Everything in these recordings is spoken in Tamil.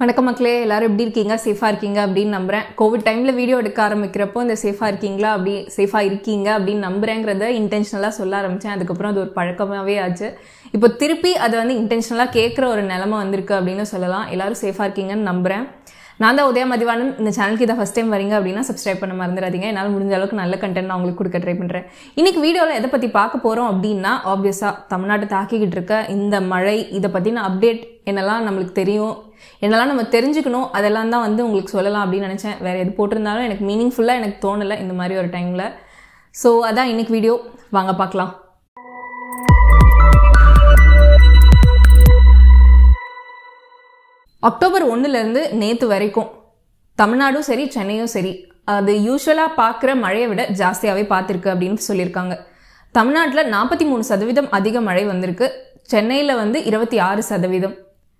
வணக்கம் மக்களே எல்லாரும் எப்படி இருக்கீங்க சேஃபாக இருக்கீங்க அப்படின்னு நம்புறேன் கோவிட் டைமில் வீடியோ எடுக்க ஆரம்பிக்கிறப்போ இந்த சேஃபாக இருக்கீங்களா அப்படி சேஃபாக இருக்கீங்க அப்படின்னு நம்புறேங்கிறத இன்டென்ஷனலாக சொல்ல ஆரம்பித்தேன் அதுக்கப்புறம் அது ஒரு பழக்கமாகவே ஆச்சு இப்போ திருப்பி அதை வந்து இன்டென்ஷனலாக கேட்குற ஒரு நிலமை வந்திருக்கு அப்படின்னு சொல்லலாம் எல்லாரும் சேஃபாக இருக்கீங்கன்னு நம்புறேன் நான் தான் உதய மதிவானன் இந்த சேனலுக்கு இதை ஃபஸ்ட் டைம் வரீங்க அப்படின்னா சப்ஸ்கிரைப் பண்ண மறந்துடாதீங்க என்னால் முடிஞ்ச அளவுக்கு நல்ல கண்டென்ட் நான் உங்களுக்கு கொடுக்க ட்ரை பண்ணுறேன் இன்னைக்கு வீடியோவில் எதை பற்றி பார்க்க போகிறோம் அப்படின்னா ஆப்வியஸாக தமிழ்நாட்டை தாக்கிக்கிட்டு இருக்க இந்த மழை இதை பற்றின அப்டேட் என்னெல்லாம் நம்மளுக்கு தெரியும் என்னெல்லாம் நம்ம தெரிஞ்சுக்கணும் அதெல்லாம் தான் வந்து உங்களுக்கு சொல்லலாம் அப்படின்னு நினச்சேன் வேறு எது போட்டிருந்தாலும் எனக்கு மீனிங்ஃபுல்லாக எனக்கு தோணலை இந்த மாதிரி ஒரு டைமில் ஸோ அதான் இன்னைக்கு வீடியோ வாங்க பார்க்கலாம் அக்டோபர் ஒன்றுலேருந்து நேற்று வரைக்கும் தமிழ்நாடும் சரி சென்னையும் சரி அது யூஸ்வலாக பார்க்குற மழையை விட ஜாஸ்தியாகவே பார்த்துருக்கு அப்படின்னு சொல்லியிருக்காங்க தமிழ்நாட்டில் நாற்பத்தி மூணு சதவீதம் அதிக மழை வந்திருக்கு சென்னையில் வந்து இருபத்தி ஆறு சதவீதம்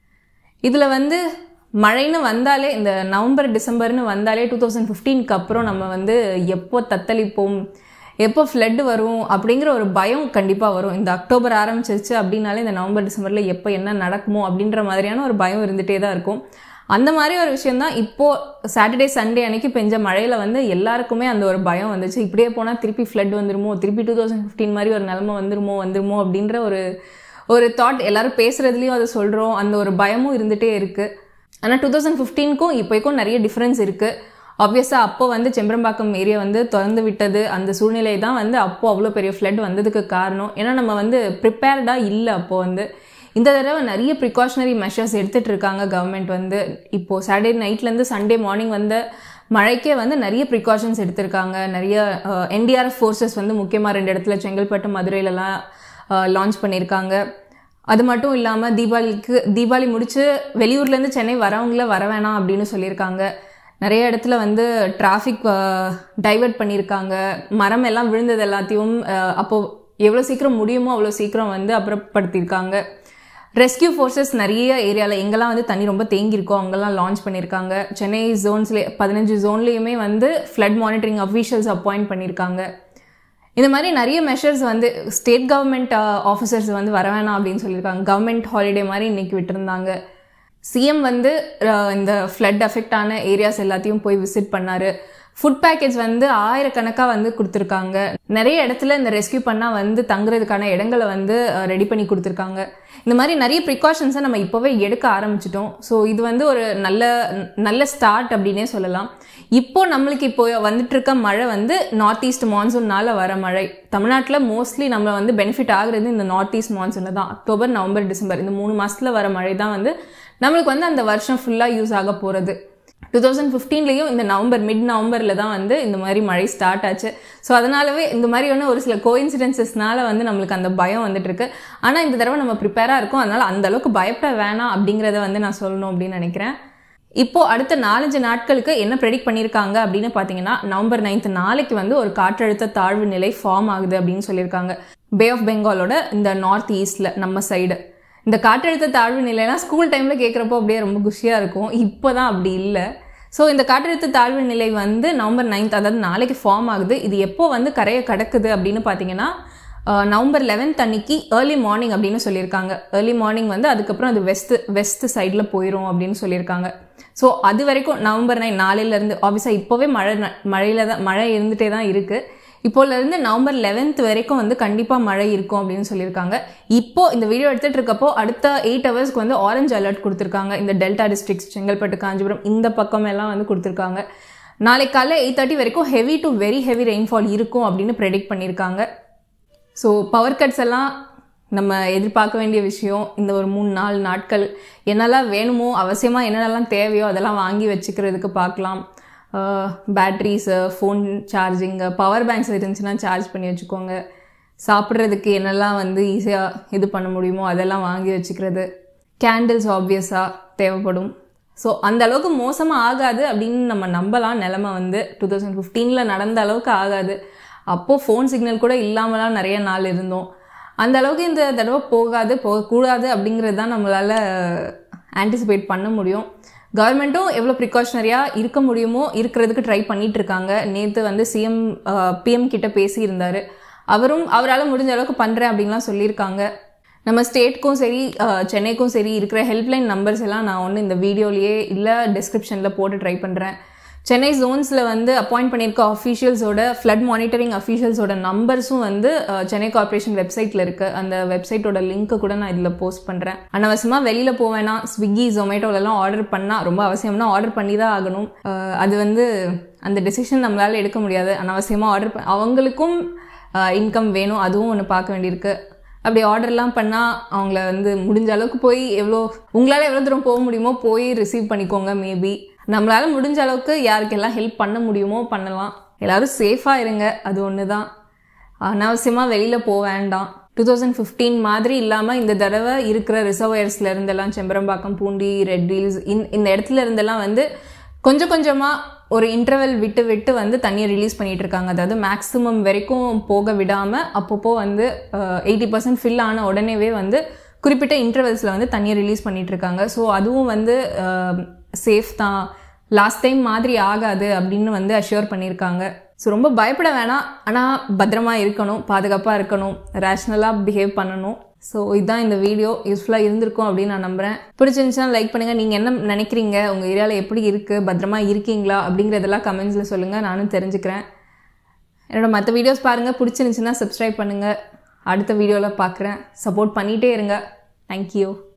இதில் வந்து மழைன்னு வந்தாலே இந்த நவம்பர் டிசம்பர்னு வந்தாலே டூ தௌசண்ட் ஃபிஃப்டீனுக்கு அப்புறம் நம்ம வந்து எப்போ தத்தளிப்போம் எப்போ ஃப்ளட் வரும் அப்படிங்கிற ஒரு பயம் கண்டிப்பாக வரும் இந்த அக்டோபர் ஆரம்பிச்சிருச்சு அப்படின்னாலே இந்த நவம்பர் டிசம்பரில் எப்போ என்ன நடக்குமோ அப்படின்ற மாதிரியான ஒரு பயம் இருந்துகிட்டே தான் இருக்கும் அந்த மாதிரி ஒரு விஷயந்தான் இப்போது சாட்டர்டே சண்டே அன்னைக்கு பெஞ்ச மழையில் வந்து எல்லாருக்குமே அந்த ஒரு பயம் வந்துச்சு இப்படியே போனால் திருப்பி ஃப்ளட் வந்துருமோ திருப்பி டூ தௌசண்ட் ஃபிஃப்டீன் மாதிரி ஒரு நிலமை வந்துருமோ வந்துருமோ அப்படின்ற ஒரு ஒரு தாட் எல்லாரும் பேசுகிறதுலையும் அதை சொல்கிறோம் அந்த ஒரு பயமும் இருந்துகிட்டே இருக்குது ஆனால் டூ தௌசண்ட் ஃபிஃப்டீனுக்கும் இப்போக்கும் நிறைய டிஃப்ரென்ஸ் இருக்குது ஆப்வியஸாக அப்போ வந்து செம்பரம்பாக்கம் ஏரியா வந்து திறந்து விட்டது அந்த சூழ்நிலை தான் வந்து அப்போது அவ்வளோ பெரிய ஃப்ளட் வந்ததுக்கு காரணம் ஏன்னா நம்ம வந்து ப்ரிப்பேர்டாக இல்லை அப்போது வந்து இந்த தடவை நிறைய ப்ரிகாஷனரி மெஷர்ஸ் எடுத்துகிட்டு இருக்காங்க கவர்மெண்ட் வந்து இப்போது சாட்டர்டே நைட்லேருந்து சண்டே மார்னிங் வந்த மழைக்கே வந்து நிறைய ப்ரிகாஷன்ஸ் எடுத்திருக்காங்க நிறைய என்டிஆர்எஃப் ஃபோர்ஸஸ் வந்து முக்கியமாக ரெண்டு இடத்துல செங்கல்பட்டு மதுரையிலலாம் லான்ச் பண்ணியிருக்காங்க அது மட்டும் இல்லாமல் தீபாவளிக்கு தீபாவளி முடித்து வெளியூர்லேருந்து சென்னை வரவங்கள வர வேணாம் அப்படின்னு சொல்லியிருக்காங்க நிறைய இடத்துல வந்து டிராஃபிக் டைவெர்ட் பண்ணியிருக்காங்க மரம் எல்லாம் விழுந்தது எல்லாத்தையும் அப்போது எவ்வளோ சீக்கிரம் முடியுமோ அவ்வளோ சீக்கிரம் வந்து அப்புறப்படுத்தியிருக்காங்க ரெஸ்கியூ ஃபோர்ஸஸ் நிறைய ஏரியாவில் எங்கெல்லாம் வந்து தண்ணி ரொம்ப தேங்கியிருக்கோ அங்கெல்லாம் லான்ச் பண்ணியிருக்காங்க சென்னை ஜோன்ஸ்லேயே பதினஞ்சு ஜோன்லேயுமே வந்து ஃப்ளட் மானிட்டரிங் அஃபீஷியல்ஸ் அப்பாயிண்ட் பண்ணியிருக்காங்க இந்த மாதிரி நிறைய மெஷர்ஸ் வந்து ஸ்டேட் கவர்மெண்ட் ஆஃபீஸர்ஸ் வந்து வர வேணாம் அப்படின்னு சொல்லியிருக்காங்க கவர்மெண்ட் ஹாலிடே மாதிரி இன்னைக்கு விட்டுருந்தாங்க சிஎம் வந்து இந்த ஃப்ளட் அஃபெக்ட் ஆன ஏரியாஸ் எல்லாத்தையும் போய் விசிட் பண்ணார் ஃபுட் பேக்கேஜ் வந்து ஆயிரக்கணக்காக வந்து கொடுத்துருக்காங்க நிறைய இடத்துல இந்த ரெஸ்கியூ பண்ணால் வந்து தங்குறதுக்கான இடங்களை வந்து ரெடி பண்ணி கொடுத்துருக்காங்க இந்த மாதிரி நிறைய ப்ரிகாஷன்ஸை நம்ம இப்போவே எடுக்க ஆரம்பிச்சிட்டோம் ஸோ இது வந்து ஒரு நல்ல நல்ல ஸ்டார்ட் அப்படின்னே சொல்லலாம் இப்போ நம்மளுக்கு இப்போ வந்துட்டு இருக்க மழை வந்து நார்த் ஈஸ்ட் மான்சூன்னால வர மழை தமிழ்நாட்டில் மோஸ்ட்லி நம்ம வந்து பெனிஃபிட் ஆகுறது இந்த நார்த் ஈஸ்ட் மான்சூனில் தான் அக்டோபர் நவம்பர் டிசம்பர் இந்த மூணு மாதத்தில் வர மழை தான் வந்து நம்மளுக்கு வந்து அந்த வருஷம் ஃபுல்லாக யூஸ் ஆக போகிறது டூ தௌசண்ட் ஃபிஃப்டீன்லேயும் இந்த நவம்பர் மிட் நவம்பரில் தான் வந்து இந்த மாதிரி மழை ஸ்டார்ட் ஆச்சு ஸோ அதனாலவே இந்த மாதிரி ஒன்று ஒரு சில கோயின்சிடென்சஸ்னால வந்து நம்மளுக்கு அந்த பயம் வந்துட்டு இருக்கு ஆனால் இந்த தடவை நம்ம ப்ரிப்பேராக இருக்கோம் அதனால் அந்த அளவுக்கு பயப்பட வேணாம் அப்படிங்கிறத வந்து நான் சொல்லணும் அப்படின்னு நினைக்கிறேன் இப்போ அடுத்த நாலஞ்சு நாட்களுக்கு என்ன ப்ரெடிக்ட் பண்ணியிருக்காங்க அப்படின்னு பார்த்தீங்கன்னா நவம்பர் நைன்த் நாளைக்கு வந்து ஒரு காற்றழுத்த தாழ்வு நிலை ஃபார்ம் ஆகுது அப்படின்னு சொல்லியிருக்காங்க பே ஆஃப் பெங்காலோட இந்த நார்த் ஈஸ்டில் நம்ம சைடு இந்த காற்றழுத்த தாழ்வு நிலைனா ஸ்கூல் டைமில் கேட்குறப்போ அப்படியே ரொம்ப குஷியாக இருக்கும் இப்போ தான் அப்படி இல்லை ஸோ இந்த காற்றழுத்த தாழ்வு நிலை வந்து நவம்பர் நைன்த் அதாவது நாளைக்கு ஃபார்ம் ஆகுது இது எப்போ வந்து கரையை கடக்குது அப்படின்னு பார்த்தீங்கன்னா நவம்பர் லெவன்த் அன்னைக்கு ஏர்லி மார்னிங் அப்படின்னு சொல்லியிருக்காங்க ஏர்லி மார்னிங் வந்து அதுக்கப்புறம் அது வெஸ்ட் வெஸ்ட் சைடில் போயிடும் அப்படின்னு சொல்லியிருக்காங்க ஸோ அது வரைக்கும் நவம்பர் நைன் நாளையிலேருந்து ஆப்வியஸாக இப்போவே மழை மழையில் தான் மழை இருந்துகிட்டே தான் இருக்குது இப்போலேருந்து நவம்பர் லெவன்த் வரைக்கும் வந்து கண்டிப்பாக மழை இருக்கும் அப்படின்னு சொல்லியிருக்காங்க இப்போ இந்த வீடியோ எடுத்துகிட்டு இருக்கப்போ அடுத்த எயிட் ஹவர்ஸ்க்கு வந்து ஆரஞ்சு அலர்ட் கொடுத்துருக்காங்க இந்த டெல்டா டிஸ்ட்ரிக்ஸ் செங்கல்பட்டு காஞ்சிபுரம் இந்த பக்கம் எல்லாம் வந்து கொடுத்துருக்காங்க நாளைக்கு காலைல எயிட் தேர்ட்டி வரைக்கும் heavy to very heavy rainfall இருக்கும் அப்படின்னு ப்ரெடிக்ட் பண்ணியிருக்காங்க ஸோ பவர் கட்ஸ் எல்லாம் நம்ம எதிர்பார்க்க வேண்டிய விஷயம் இந்த ஒரு மூணு நாலு நாட்கள் என்னெல்லாம் வேணுமோ அவசியமாக என்னென்னலாம் தேவையோ அதெல்லாம் வாங்கி வச்சுக்கிறதுக்கு பார்க்கலாம் பேட்ரிஸு ஃபோன் சார்ஜிங்கு பவர் பேங்க்ஸ் இருந்துச்சுன்னா சார்ஜ் பண்ணி வச்சுக்கோங்க சாப்பிட்றதுக்கு என்னெல்லாம் வந்து ஈஸியாக இது பண்ண முடியுமோ அதெல்லாம் வாங்கி வச்சுக்கிறது கேண்டில்ஸ் ஆப்வியஸாக தேவைப்படும் ஸோ அந்த அளவுக்கு மோசமாக ஆகாது அப்படின்னு நம்ம நம்பலாம் நிலமை வந்து டூ தௌசண்ட் ஃபிஃப்டீனில் நடந்த அளவுக்கு ஆகாது அப்போது ஃபோன் சிக்னல் கூட இல்லாமலாம் நிறைய நாள் இருந்தோம் அந்த அளவுக்கு இந்த தடவை போகாது போகக்கூடாது அப்படிங்கிறது தான் நம்மளால் ஆன்டிசிபேட் பண்ண முடியும் கவர்மெண்ட்டும் எவ்வளோ ப்ரிகாஷனரியாக இருக்க முடியுமோ இருக்கிறதுக்கு ட்ரை பண்ணிட்டு இருக்காங்க நேற்று வந்து சிஎம் பிஎம் கிட்ட பேசியிருந்தார் அவரும் அவரால் முடிஞ்ச அளவுக்கு பண்ணுறேன் அப்படின்லாம் சொல்லியிருக்காங்க நம்ம ஸ்டேட்க்கும் சரி அஹ், சென்னைக்கும் சரி இருக்கிற ஹெல்ப்லைன் நம்பர்ஸ் எல்லாம் நான் ஒன்று இந்த வீடியோலேயே இல்லை டிஸ்கிரிப்ஷனில் போட்டு ட்ரை பண்ணுறேன் சென்னை ஜோன்ஸில் வந்து அப்பாயிண்ட் பண்ணியிருக்க அஃபீஷியல்ஸோட ஃப்ளட் மானிட்டரிங் அஃபீஷியல்ஸோட நம்பர்ஸும் வந்து அஹ், சென்னை கார்ப்பரேஷன் வெப்சைட்டில் இருக்குது அந்த வெப்சைட்டோட லிங்க்கை கூட நான் இதில் போஸ்ட் பண்ணுறேன் அனவசியமாக வெளியில் போவேனா ஸ்விக்கி ஜொமேட்டோலலாம் ஆர்டர் பண்ணால் ரொம்ப அவசியம்னா ஆர்டர் பண்ணி தான் ஆகணும் அஹ், அது வந்து அந்த டெசிஷன் நம்மளால் எடுக்க முடியாது அனவசியமாக ஆர்டர் அவங்களுக்கும் இன்கம் வேணும் அதுவும் ஒன்று பார்க்க வேண்டியிருக்கு அப்படி ஆர்டர்லாம் பண்ணால் அவங்கள வந்து முடிஞ்ச அளவுக்கு போய் எவ்வளோ உங்களால் எவ்வளோ தூரம் போக முடியுமோ போய் ரிசீவ் பண்ணிக்கோங்க மேபி நம்மளால் முடிஞ்ச அளவுக்கு யாருக்கெல்லாம் ஹெல்ப் பண்ண முடியுமோ பண்ணலாம் எல்லாரும் சேஃபாக இருங்க அது ஒன்று தான் அனாவசியமாக வெளியில் போக வேண்டாம் டூ தௌசண்ட் ஃபிஃப்டீன் மாதிரி இல்லாமல் இந்த தடவை இருக்கிற ரிசர்வயர்ஸ்ல இருந்தெல்லாம் செம்பரம்பாக்கம் பூண்டி ரெட் ஹில்ஸ் இந்த இடத்துல இருந்தெல்லாம் வந்து கொஞ்சம் கொஞ்சமாக ஒரு இன்டர்வெல் விட்டு விட்டு வந்து தண்ணியை ரிலீஸ் பண்ணிட்டு இருக்காங்க அதாவது மேக்ஸிமம் வரைக்கும் போக விடாமல் அப்பப்போ வந்து எயிட்டி பர்சன்ட் ஃபில் ஆன உடனேவே வந்து குறிப்பிட்ட இன்டர்வெல்ஸில் வந்து தண்ணியை ரிலீஸ் பண்ணிட்டு இருக்காங்க ஸோ அதுவும் வந்து சேஃப் தான் லாஸ்ட் டைம் மாதிரி ஆகாது அப்படின்னு வந்து அஷ்யூர் பண்ணியிருக்காங்க ஸோ ரொம்ப பயப்பட வேணாம் ஆனால் பத்திரமா இருக்கணும் பாதுகாப்பாக இருக்கணும் ரேஷ்னலாக பிஹேவ் பண்ணணும் ஸோ இதுதான் இந்த வீடியோ யூஸ்ஃபுல்லாக இருந்திருக்கும் அப்படின்னு நான் நம்புகிறேன் பிடிச்சிருந்துச்சுன்னா லைக் பண்ணுங்கள் நீங்கள் என்ன நினைக்கிறீங்க உங்கள் ஏரியாவில் எப்படி இருக்குது பத்திரமா இருக்கீங்களா அப்படிங்கிறதெல்லாம் கமெண்ட்ஸில் சொல்லுங்கள் நானும் தெரிஞ்சுக்கிறேன் என்னோட மற்ற வீடியோஸ் பாருங்கள் பிடிச்சிருந்துச்சுன்னா சப்ஸ்கிரைப் பண்ணுங்கள் அடுத்த வீடியோவில் பார்க்குறேன் சப்போர்ட் பண்ணிகிட்டே இருங்க தேங்க்யூ